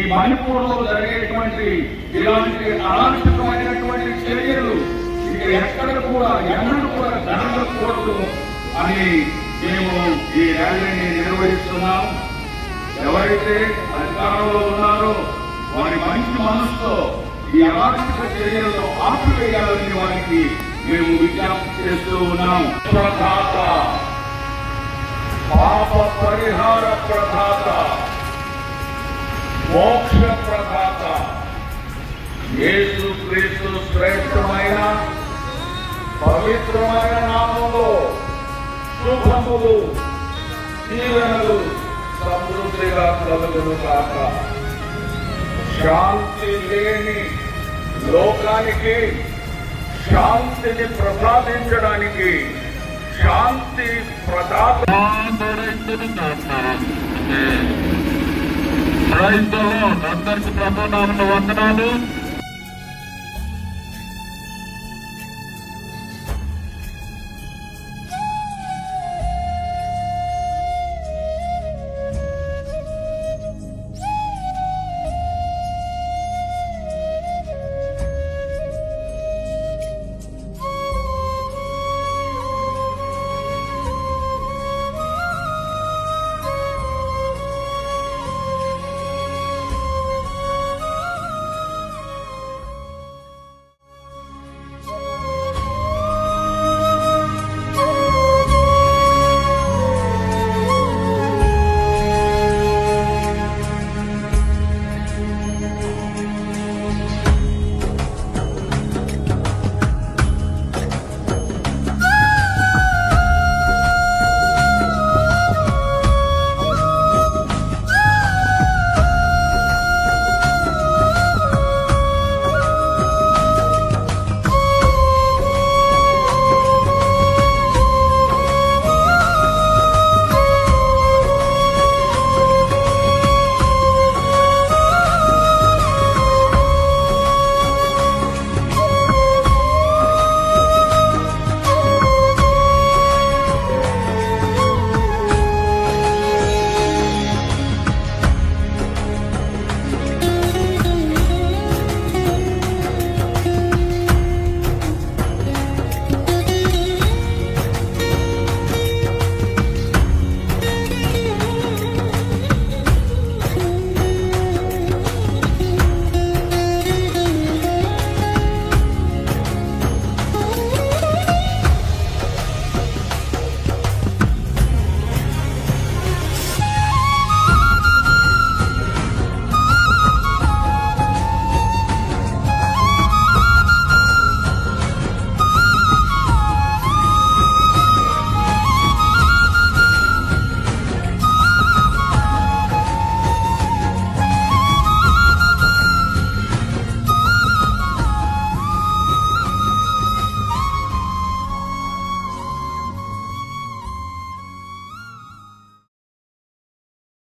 మణిపూర్ లో జరిగేటువంటి ఇలాంటి అనార్థకమైనటువంటి చర్యలు ఇక ఎక్కడ కూడా ఎన్నడూ కూడా జరగకూడదు అని మేము ఈ ర్యాలీని నిర్వహిస్తున్నాం ఎవరైతే అధికారంలో ఉన్నారో వారి మంచి మనసుతో ఈ అనార్థిక చర్యలను ఆపివేయాలని వారికి మేము విజ్ఞప్తి చేస్తూ ఉన్నాం ప్రధాత పాప పరిహార ప్రధాత మోక్ష ప్రధాత యేసు క్రీస్తు శ్రేష్టమైన పవిత్రమైన నామంలో శుభములు దీవెనలు సమృద్ధిగా కలుగును కాక శాంతి లేని లోకానికి శాంతిని ప్రసాదించడానికి శాంతి ప్రదాత క్రైస్తవులు అందరికి ప్రభు నామన వందనాలు